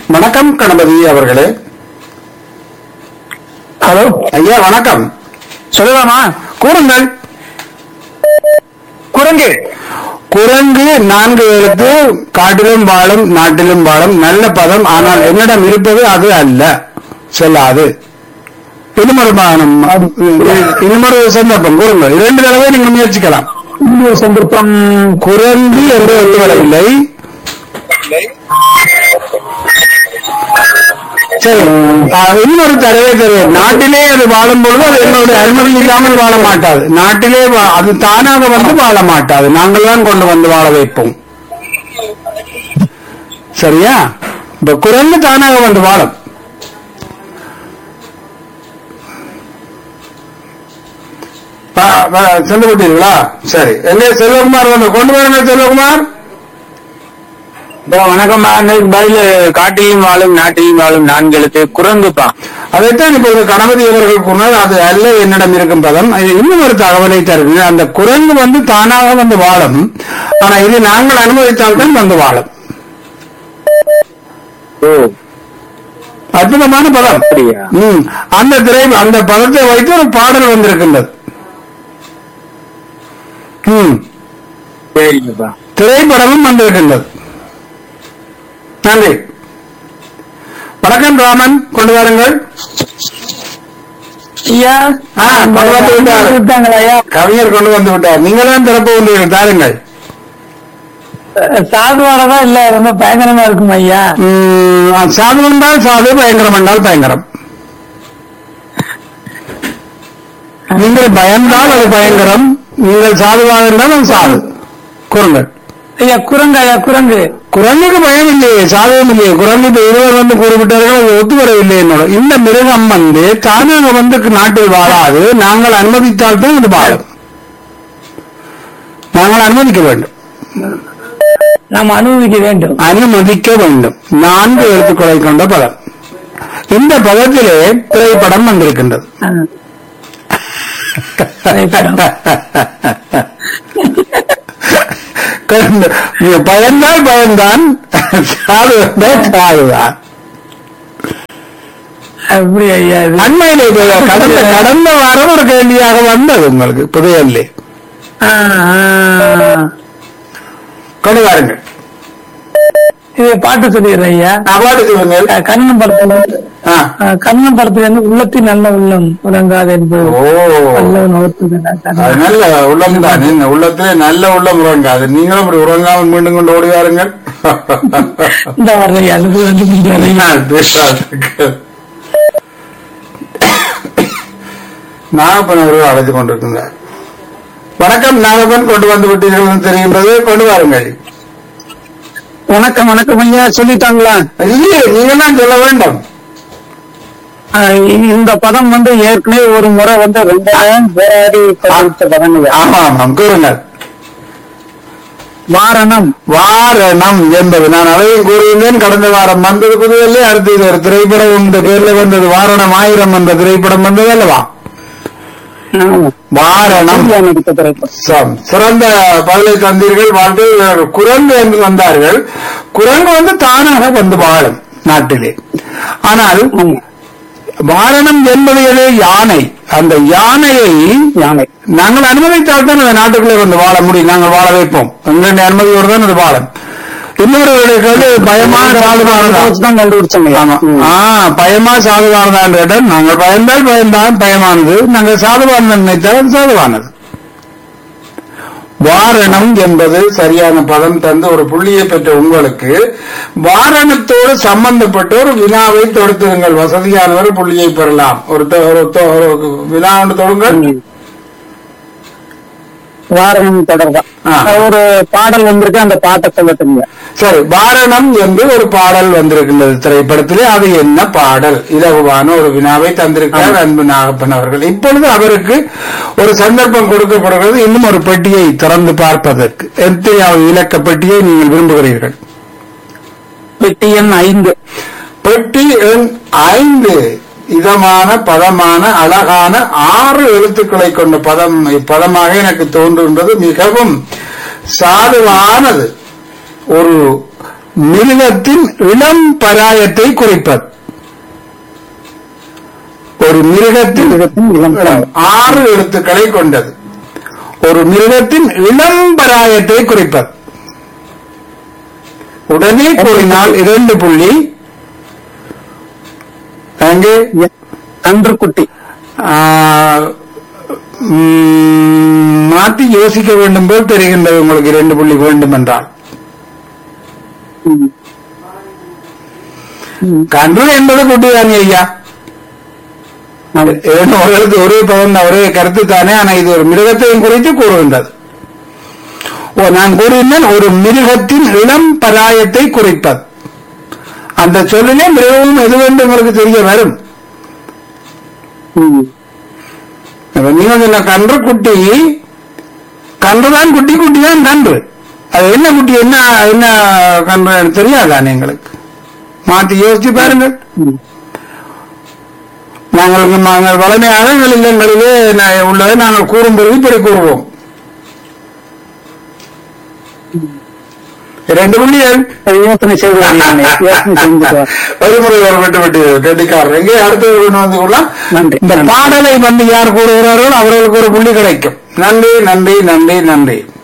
வணக்கம் கணபதி அவர்களே ஹலோ ஐயா வணக்கம் சொல்லலாமா கூறுங்கள் குரங்கு குரங்கு நான்கு எழுத்து காட்டிலும் வாழும் நாட்டிலும் வாழும் நல்ல பதம் ஆனால் என்னிடம் இருப்பது அது அல்ல செல்லாது இன்னுமொரு பானம் இன்னுமொரு சந்தர்ப்பம் கூறுங்கள் இரண்டு தடவை நீங்கள் முயற்சிக்கலாம் இன்னொரு சந்தர்ப்பம் குரங்கு என்று ஒன்று வரவில்லை சரி ஆ, இன்னொரு தடவை தருவேன் நாட்டிலே அது வாழும் பொழுது அது என்னுடைய அனுமதி இல்லாமல் வாழ மாட்டாது நாட்டிலே வா- அது தானாக வந்து வாழ மாட்டாது நாங்கள் தான் கொண்டு வந்து வாழ வைப்போம் சரியா இப்ப குரங்கு தானாக வந்து வாழும் ப- ப- சென்று விட்டீர்களா சரி எங்கே செல்வகுமார் வந்து கொண்டு வாருங்க செல்வகுமார் வணக்கம் பதில் காட்டிலும் வாழும் நாட்டிலும் வாழும் நான்கு எழுத்து குரங்குப்பா அதைத்தான் இப்பொழுது கணபதி அவர்கள் கூறினார் அது அல்ல என்னிடம் இருக்கும் பதம் இது இன்னும் ஒரு தகவலை தருகிறேன் அந்த குரங்கு வந்து தானாக வந்து வாழும் ஆனா இது நாங்கள் அனுமதித்தால் தான் வந்து வாழும் ஓ அற்புதமான பதம் அப்படியா? ம். அந்த திரை அந்த பதத்தை வைத்து ஒரு பாடல் வந்திருக்கின்றது ம் சரிங்கப்பா திரைப்படமும் வந்திருக்கின்றது நன்றி வணக்கம் ராமன் கொண்டு வாருங்கள் ஐயா ஆ, கொண்டு வந்து விட்டார். விட்டாங்களா ஐயா கவிஞர் கொண்டு வந்து விட்டார் நீங்கள் தான் திறப்பு உள்ளீர்கள் தாருங்கள் சாதுவானதான் இல்ல ரொம்ப பயங்கரமா இருக்கும் ஐயா ம், சாது என்றால் சாது பயங்கரம் என்றால் பயங்கரம் நீங்கள் பயந்தால் அது பயங்கரம் நீங்கள் சாதுவாக இருந்தால் அது சாது கூறுங்கள் ஐயா குரங்கு ஐயா குரங்கு குரங்குக்கு பயம் இல்லையே சாதகம் இல்லையே குரங்கு இப்ப இருவர் வந்து கூறிவிட்டார்கள் அது ஒத்து வரவில்லை என்னோட இந்த மிருகம் வந்து தானாக வந்து நாட்டில் வாழாது நாங்கள் அனுமதித்தால் தான் இது வாழும் நாங்கள் அனுமதிக்க வேண்டும் நாம் அனுபவிக்க வேண்டும் அனுமதிக்க வேண்டும் நான்கு எழுத்துக்களை கொண்ட பதம் இந்த பதத்திலே திரைப்படம் வந்திருக்கின்றது ஆ. திரைப்படம். கண்டு- நீ பயந்தால் பயந்தான் சாது வந்தால் சாதுதான் அப்படி ஐயா இது அண்மையில இது கடந்த கடந்த வாரம் ஒரு கேள்வியாக வந்தது உங்களுக்கு புதையல்லே ஆ, ஆ. கொண்டு வாருங்கள் இது பாட்டு சொல்லிடுறேன் ஐயா அவார்டு சொல்லுங்கள் அஹ் கண்ணன் படத்துல ஆ. அஹ் கண்ணன் படத்துல இருந்து உள்ளத்தில் நல்ல உள்ளம் உறங்காது என்பது ஓ நல்லவன் ஒருத்தது அது நல்ல உள்ளம் தான் என்ன உள்ளத்திலே நல்ல உள்ளம் உறங்காது நீங்களும் அப்படி உறங்காமல் மீண்டும் கொண்டு ஓடி வாருங்கள் இந்த வர்ற அனுபவம் வந்து முடியாது. நாகப்பன் அவர்கள் அழைத்துக் கொண்டிருக்கின்றார் வணக்கம் நாகப்பன் கொண்டு வந்து விட்டீர்கள் என்று தெரிகின்றது கொண்டு வாருங்கள் வணக்கம் வணக்கம் ஐயா சொல்லிட்டாங்களா இல்லையே நீங்கள் தான் சொல்ல வேண்டும் அஹ் இந்த பதம் வந்து ஏற்கனவே ஒரு முறை வந்து ரொம்ப போராடி படித்த பதம் ஐயா. ஆமா ஆமாம் கூறுங்கள் வாரணம் வாரணம் என்பது நான் அதையும் கூறியிருந்தேன் கடந்த வாரம் வந்தது புதுவல்லே அடுத்து இது ஒரு திரைப்படம் இந்த பேர்ல வந்தது வாரணம் ஆயிரம் என்ற திரைப்படம் வந்தது அல்லவா வாரணம் இந்தியா நடித்த திரைப்படம் சம். சிறந்த பதிலை தந்தீர்கள் வாழ்ந்து குரங்கு என்று வந்தார்கள் குரங்கு வந்து தானாக வந்து வாழும் நாட்டிலே ஆனால் வாரணம் என்பது எது? யானை அந்த யானையை யானை நாங்கள் அனுமதித்தால் தான் அந்த நாட்டுக்குள்ளே வந்து வாழ முடியும் நாங்கள் வாழ வைப்போம் எங்களுடைய அனுமதியோடு தான் அது வாழும் இன்னொரு கேள்வி பயமா சாதுவானதா தான் கண்டுபிடிச்சாங்க ஐயா. ஆமா ம். ஆ பயமா சாதுவானதா என்ற இடம் நாங்கள் பயந்தால் பயந்தான் பயமானது நாங்கள் சாதுவானது நினைத்தால் அது சாதுவானது வாரணம் என்பது சரியான பதம் தந்து ஒரு புள்ளியை பெற்ற உங்களுக்கு வாரணத்தோடு சம்பந்தப்பட்ட ஒரு வினாவை தொடுத்துங்கள் வசதியானவர் புள்ளியை பெறலாம் ஒரு தொ- ஒரு தொ- ஒரு வினா ஒன்று தொடுங்கள் ம். வாரணம் தொடர்பா ஆ. ஒரு பாடல் வந்திருக்கு அந்த பாட்டை சொல்லட்டுங்க சரி வாரணம் என்று ஒரு பாடல் வந்திருக்கின்றது திரைப்படத்திலே அது என்ன பாடல் இலகுவான ஒரு வினாவை தந்திருக்கிறார் அன்பு நாகப்பன் அவர்கள் இப்பொழுது அவருக்கு ஒரு சந்தர்ப்பம் கொடுக்கப்படுகிறது இன்னும் ஒரு பெட்டியை திறந்து பார்ப்பதற்கு எத்தனையாவது இலக்க பெட்டியை நீங்கள் விரும்புகிறீர்கள் பெட்டி எண் ஐந்து பெட்டி எண் ஐந்து இதமான பதமான அழகான ஆறு எழுத்துக்களை கொண்ட பதம் பதமாக எனக்கு தோன்றுகின்றது மிகவும் சாதுவானது ஒரு மிருகத்தின் இளம் பராயத்தை குறிப்பது ஒரு மிருகத்தின் மிருகத்தின் இளம் பராயம். ஆறு எழுத்துக்களை கொண்டது ஒரு மிருகத்தின் இளம் பராயத்தை குறிப்பது உடனே கூறினால் இரண்டு புள்ளி அங்கே கன்றுக்குட்டி ஆ, ம், மாற்றி யோசிக்க வேண்டும் போல் தெரிகின்றது உங்களுக்கு இரண்டு புள்ளி வேண்டும் என்றால் ம். ம். கன்று என்பது குட்டிதானே ஐயா ஆமா. ஏன்னா ஒரு ஒரே பதம் ஒரே கருத்து தானே ஆனா இது ஒரு மிருகத்தையும் குறித்து கூறுகின்றது ஓ நான் கூறினேன் ஒரு மிருகத்தின் இளம் பராயத்தை குறிப்பது அந்த சொல்லிலே மிருகமும் எதுவென்று உங்களுக்கு தெரிய வரும் ம். இப்ப நீங்க சொன்ன கன்று குட்டி கன்றுதான் குட்டி குட்டி தான் கன்று அது என்ன குட்டி என்ன என்ன கன்று தெரியாதானே எங்களுக்கு மாத்தி யோசிச்சு பாருங்கள் ம். நாங்கள் நாங்கள் வளமையாக எங்கள் இல்லங்களிலே ந- உள்ளதை நாங்கள் கூறும்பொழுது இப்படி கூறுவோம் ரெண்டு புள்ளிகள் யோசனை செய்து கொள்கிறேன். யோசனை செஞ்சுட்டு வரேன். ஒரு முறை ஒரு விட்டு விட்டு கட்டிக்காரர் எங்கே அடுத்தது கொண்டு வந்து கொள்ளலாம் நன்றி. இந்த பாடலை வந்து யார் கூறுகிறார்களோ அவர்களுக்கு ஒரு புள்ளி கிடைக்கும் நன்றி நன்றி நன்றி நன்றி